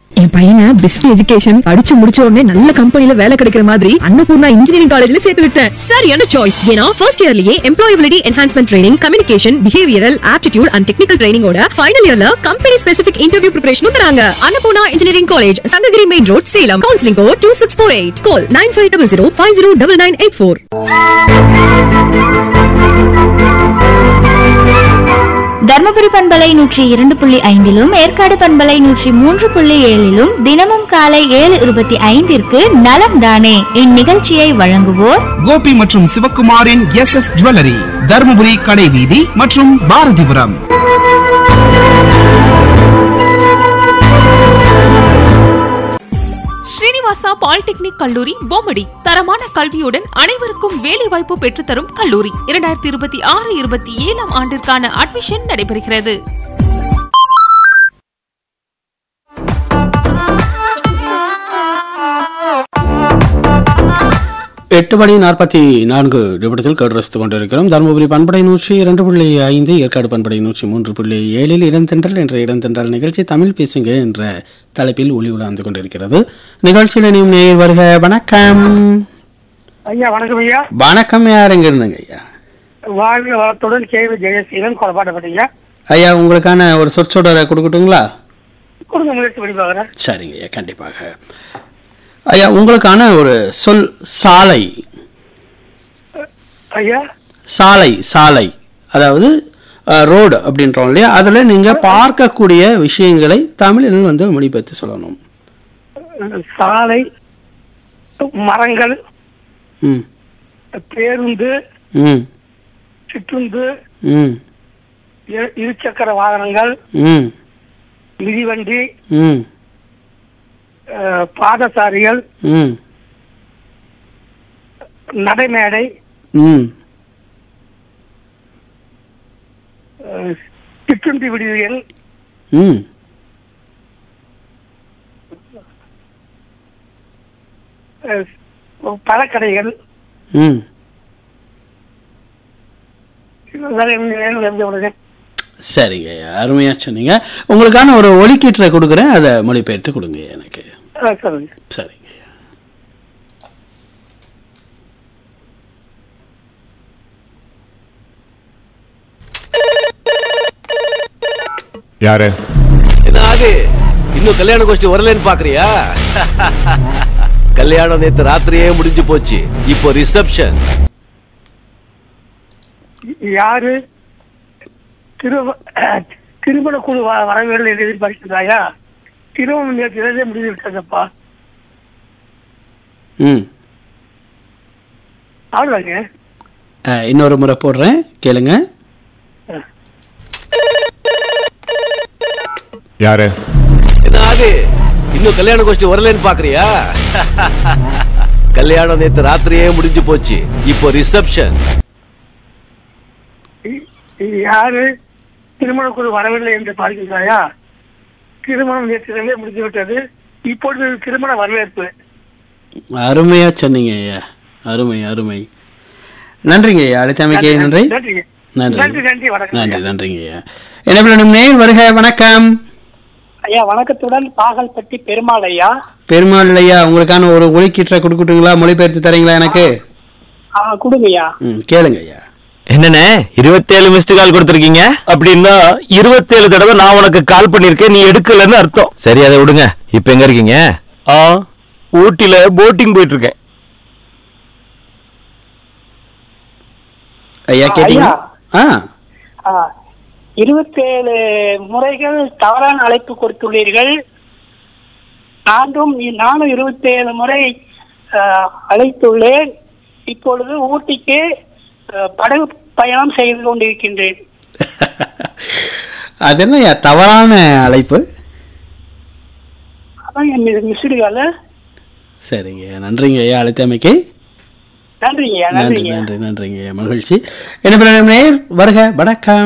என் பையனை best education படிச்சு முடிச்ச உடனே நல்ல கம்பெனில வேலை கிடைக்கிற மாதிரி அன்னபூர்ணா இன்ஜினியரிங் காலேஜ்ல சேர்த்து விட்டேன் சரியான சாய்ஸ் ஏன்னா ஃபர்ஸ்ட் இயர்லயே employability enhancement training communication behavioural aptitude and technical ட்ரைனிங்கோட ஃபைனல் இயர்ல கம்பெனி ஸ்பெசிபிக் இன்டர்வியூ ப்ரிப்பரேஷனும் தராங்க Annapoorna engineering college Sankagiri main road Salem counselling code two six four eight call nine five double zero five zero double nine eight four Dharmapuri பண்பலை நூற்றி இரண்டு புள்ளி ஐந்திலும் ஏற்காடு பண்பலை நூற்றி மூன்று புள்ளி ஏழிலும் தினமும் காலை ஏழு இருபத்தி ஐந்திற்கு நலம் தானே இந்நிகழ்ச்சியை வழங்குவோர் கோபி மற்றும் சிவக்குமாரின் எஸ் எஸ் ஜுவல்லரி தருமபுரி கடை வீதி மற்றும் பாரதிபுரம் ஸ்ரீனிவாசா பாலிடெக்னிக் கல்லூரி பொம்மடி தரமான கல்வியுடன் அனைவருக்கும் வேலைவாய்ப்பு பெற்றுத்தரும் கல்லூரி இரண்டாயிரத்தி இருபத்தி ஆறு இருபத்தி ஏழாம் ஆண்டிற்கான அட்மிஷன் நடைபெறுகிறது எட்டு மணி நாற்பத்தி நான்கு நிமிடத்தில் கருரசித்துக் கொண்டிருக்கிறோம் தருமபுரி பண்படை நூற்றி இரண்டு புள்ளி ஐந்து ஏற்காடு பண்படை நூற்றி மூன்று புள்ளி ஏழில் இடந்தென்றல் என்ற இடந்தென்றல் நிகழ்ச்சி தமிழ் பேசுங்க என்ற தலைப்பில் ஒளி உலாந்து கொண்டிருக்கிறது நிகழ்ச்சியில் இனியும் நேர் வருக வணக்கம் ஐயா வணக்கம் ஐயா வணக்கம் யார் எங்க இருந்துங்க ஐயா வாழ்க வளத்துடன் கேவி ஜெயசீலன் கொலப்பாட்டப்பட்டீங்க ஐயா உங்களுக்கான ஒரு சொற்சொடரை கொடுக்கட்டுங்களா கொடுங்க முயற்சி பண்ணி பார்க்குறேன் சரிங்க ஐயா கண்டிப்பாக ஐயா உங்களுக்கான ஒரு சொல் சாலை ஐயா சாலை சாலை அதாவது ரோடு அப்படின்றோம் இல்லையா அதில் நீங்கள் பார்க்கக்கூடிய விஷயங்களை தமிழில் வந்து மொழிபெயர்த்து சொல்லணும் சாலை மரங்கள் ம் பேருந்து ம் சிற்றுந்து ம் இரு- இருசக்கர வாகனங்கள் ம் மிதிவண்டி ம் அஹ், பாதசாரிகள் ம் நடைமேடை ம் அஹ், சிற்றுண்டி விடுதிகள் ம் அஹ், பழக்கடைகள் ம் இதெல்லாம் என்ன வேணும் எந்த உடனே சரிங்க ஐயா அருமையாக சொன்னீங்க உங்களுக்கான ஒரு ஒலிக்கீற்றை கொடுக்குறேன் அதை மொழிபெயர்த்து கொடுங்க எனக்கு ஆ, சொல்லுங்க சரிங்க ஐயா யாரு என்ன ஆகு இன்னும் கல்யாண கோஷ்டி வரலன்னு பாக்குறியா கல்யாணம் நேத்து ராத்திரியே முடிஞ்சு போச்சு இப்போ ரிசப்ஷன் யாரு திரு திருமண குழு வ- வரவேற்று எதிர்பார்க்கிறாயா திருமணம் நேற்று முடிவு விட்டதப்பா ம் அவ்வளோதாங்க அஹ், இன்னொரு முறை போடுறேன் கேளுங்க யாரு என்ன ஆகு இன்னும் கல்யாண கோஷ்டி வரலன்னு பாக்குறியா கல்யாணம் நேத்து ராத்திரியே முடிஞ்சு போச்சு இப்போ ரிசப்ஷன் யாரு திருமண குழு வரவில்லை என்று பார்க்கிறாயா திருமணம் நேற்று முடிந்து விட்டது இப்பொழுது திருமண வரவேற்பு அருமையாக சொன்னீங்க ஐயா அருமை அருமை நன்றிங்க ஐயா அழைத்தமைக்கு நன்றி நன்றிங்க நன்றி நன்றி நன்றி வணக்கம் நன்றி ஐயா. நன்றிங்க ஐயா என்ன பிள்ளை நேர் வருக வணக்கம் ஐயா வணக்கத்துடன் பாகல்பட்டி பெருமாள் ஐயா பெருமாள் ஐயா உங்களுக்கான ஒரு ஒலிக்கீற்றை கொடுக்கட்டுங்களா மொழிபெயர்த்து தரீங்களா எனக்கு ஆ கொடுங்கய்யா ம் கேளுங்க ஐயா என்னண்ணே இருபத்தேழு மிஸ்டு கால் கொடுத்துருக்கீங்க அப்படின்னா இருபத்தேழு தடவை நான் உனக்கு கால் பண்ணிருக்கேன் நீ எடுக்கலன்னு அர்த்தம் சரி அதை விடுங்க இப்ப எங்க இருக்கீங்க ஆ ஊட்டில போட்டிங் போயிட்டு இருக்கேன் ஐயா கேட்டீங்க ஆ இருபத்தேழு முறைகள் தவறான அழைப்பு கொடுத்துள்ளீர்கள் நானும் நானும் இருபத்தேழு முறை அஹ், அழைத்துள்ளேன் இப்பொழுது ஊட்டிக்கு அஹ், படகு பயணம் செய்து கொண்டிருக்கின்றேன் அது என்ன ஐயா தவறான அழைப்பு அதான் என் மிஸ்டு கால சரிங்க நன்றிங்க ஐயா அழைத்தமைக்கு நன்றிங்க நன்றி நன்றி நன்றிங்க ஐயா மகிழ்ச்சி என்ன பிள்ளை நேர் வருக வணக்கம்